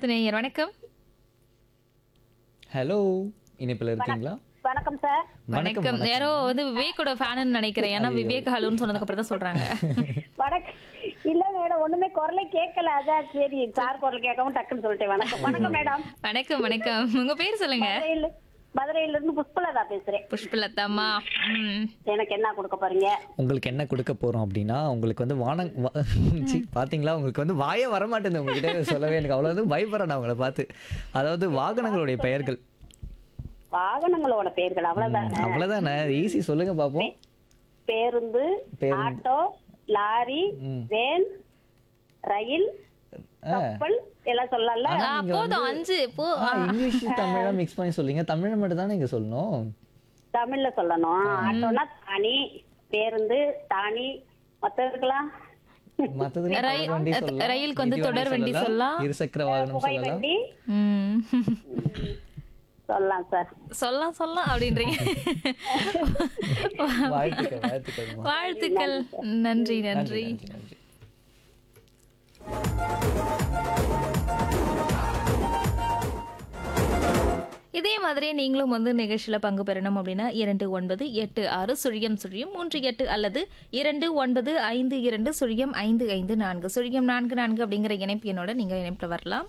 அடுத்த நேயர் வணக்கம் ஹலோ இணைப்பில் இருக்கீங்களா வணக்கம் சார் வணக்கம் யாரோ வந்து விவேக்கோட ஃபேனுன்னு நினைக்கிறேன் ஏன்னா விவேக் ஹலோன்னு சொன்னதுக்கு அப்புறம் தான் சொல்றாங்க வணக்கம் இல்ல மேடம் ஒண்ணுமே குரலே கேட்கல அதான் சரி சார் குரல் கேட்கவும் டக்குன்னு சொல்லிட்டேன் வணக்கம் வணக்கம் மேடம் வணக்கம் வணக்கம் உங்க பேர் சொல்லுங்க மதுரையில மதுரையில இருந்து புஷ்பலதா பேசுறேன் புஷ்பலதாமா ம் எனக்கு என்ன கொடுக்க போறீங்க உங்களுக்கு என்ன கொடுக்க போறோம் அப்படின்னா உங்களுக்கு வந்து வானம் வா- சீ, பாத்தீங்களா உங்களுக்கு வந்து வாயே வரமாட்டேங்குது உங்ககிட்ட சொல்லவே எனக்கு அவ்வளவு வந்து பயப்படுறேன் நான் உங்களை பார்த்து அதாவது வாகனங்களுடைய பெயர்கள் வாகனங்களோட பெயர்கள் அவ்வளவுதான் அவ்வளவுதானே ஈஸி சொல்லுங்க பாப்போம் பேருந்து பேருந்து. ஆட்டோ லாரி வேன் ரயில் கப்பல் எல்லாம் சொல்லல ஆ, போதும் அஞ்சு போ ஆ, இங்கிலீஷ் தமிழா மிக்ஸ் பண்ணி சொல்லுங்க தமிழ் மட்டும் தானே இங்க சொல்லணும் தமிழ்ல சொல்லணும் ஆட்டோனா தானி பேருந்து தானி மத்ததுக்கெல்லாம் மத்ததுல ரயில்- தொடர் வண்டி சொல்லலாம் ரயிலுக்கு வந்து மிதி தொடர் வண்டி சொல்லலாம். இருசக்கர வாகனம் புகை சொல்லலாம் வண்டி ம் சொல்லலாம் சார் சொல்லலாம் சொல்லலாம் அப்படின்றீங்க வாழ்த்துக்கள் வாழ்த்துக்கள்மா வாழ்த்துக்கள் நன்றி நன்றி நன்றி நன்றி இதே மாதிரி நீங்களும் வந்து நிகழ்ச்சியில் பங்கு பெறணும் அப்படின்னா இரண்டு ஒன்பது எட்டு ஆறு சுழியம் சுழியம் மூன்று எட்டு அல்லது இரண்டு ஒன்பது ஐந்து இரண்டு சுழியம் ஐந்து ஐந்து நான்கு சுழியம் நான்கு நான்கு அப்படிங்கிற இணைப்பு எண்ணோட நீங்கள் இணைப்பில் வரலாம்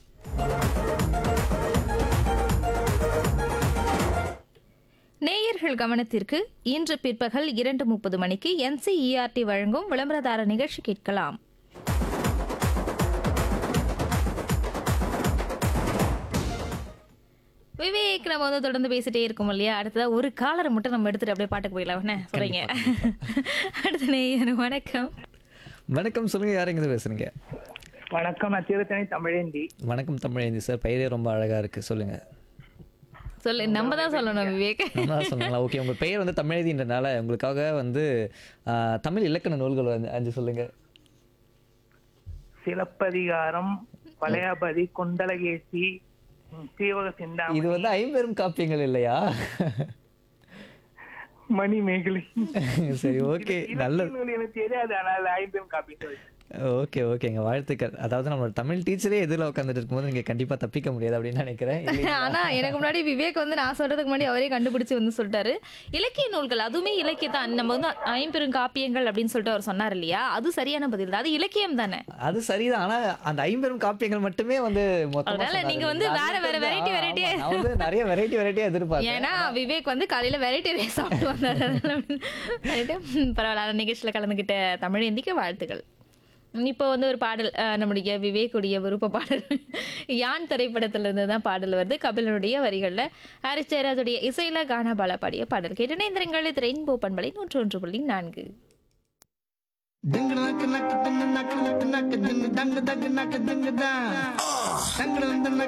நேயர்கள் கவனத்திற்கு இன்று பிற்பகல் இரண்டு முப்பது மணிக்கு என்சிஇஆர்டி வழங்கும் விளம்பரதார நிகழ்ச்சி கேட்கலாம் விவேக் நம்ம வந்து தொடர்ந்து பேசிட்டே இருக்கோம் இல்லையா அடுத்ததா ஒரு காலரை மட்டும் நம்ம எடுத்துட்டு அப்படியே பாட்டுக்கு போயிடலாம் என்ன சொல்றீங்க அடுத்த நேயர் வணக்கம் வணக்கம் சொல்லுங்க யார் எங்க பேசுறீங்க வணக்கம் நான் திருத்தணி தமிழேந்தி வணக்கம் தமிழேந்தி சார் பெயரே ரொம்ப அழகா இருக்கு சொல்லுங்க சொல்லு நம்ம தான் சொல்லணும் விவேக் நம்ம தான் சொன்னாங்களா ஓகே உங்க பெயர் வந்து தமிழேதின்றனால உங்களுக்காக வந்து ஆஹ், தமிழ் இலக்கண நூல்கள் வந்து அஞ்சு சொல்லுங்க சிலப்பதிகாரம் வளையாபதி குண்டலகேசி ம், சீவக சிந்தாமணி இது வந்து ஐம்பெரும் காப்பியங்கள் இல்லையா மணிமேகலை சரி ஓகே நல்ல இலக்கிய நூல் எனக்கு தெரியாது ஆனால் ஐம்பெரும் காப்பி சொல்லி ஓகே ஓகேங்க வாழ்த்துக்கள் அதாவது நம்மளோட தமிழ் டீச்சரே எதிரில் உட்காந்துட்டு இருக்கும்போது நீங்க கண்டிப்பா தப்பிக்க முடியாது அப்படின்னு நினைக்கிறேன் இல்லையா? ஆனா எனக்கு முன்னாடி விவேக் வந்து நான் சொல்றதுக்கு முன்னாடி அவரே கண்டுபிடிச்சு வந்து சொல்லிட்டாரு இலக்கிய நூல்கள் அதுவுமே இலக்கியத்தான் நம்ம வந்து ஐம்பெரும் காப்பியங்கள் அப்படின்னு சொல்லிட்டு அவர் சொன்னார் இல்லையா அது சரியான பதில் தான் அது இலக்கியம் தானே அது சரிதான் ஆனா அந்த ஐம்பெரும் காப்பியங்கள் மட்டுமே வந்து மொத்தமா அதனால சொன்னாரு. நீங்க வந்து அது வேற வேற வந்து, variety ஆ, variety- ஆமா, நான் வந்து நிறைய வெரைட்டி வெரைட்டியா எதிர்பார்த்தேன் ஏன்னா விவேக் வந்து காலையில வெரைட்டி ரைஸ் சாப்பிட்டு வந்தாரு அதனால சொல்லிட்டு, ம், பரவாயில்ல அந்த நிகழ்ச்சியில கலந்துக்கிட்ட தமிழேந்திக்கு வாழ்த்துக்கள் இப்போ வந்து ஒரு பாடல் அஹ், நம்முடைய விவேக்குடைய விருப்ப பாடல் யான் திரைப்படத்துல இருந்து தான் பாடல் வருது கபிலனுடைய வரிகள்ல ஹாரிஸ் ஜெயராஜுடைய இசையில கானா பாலா பாடிய பாடல் கேட்டு நேந்திரங்கள் இது ரெயின்போ பண்பலை நூற்று ஒன்று புள்ளி நான்கு Ding nak nak ding nak nak nak ding dang dang nak ding da. Dang dang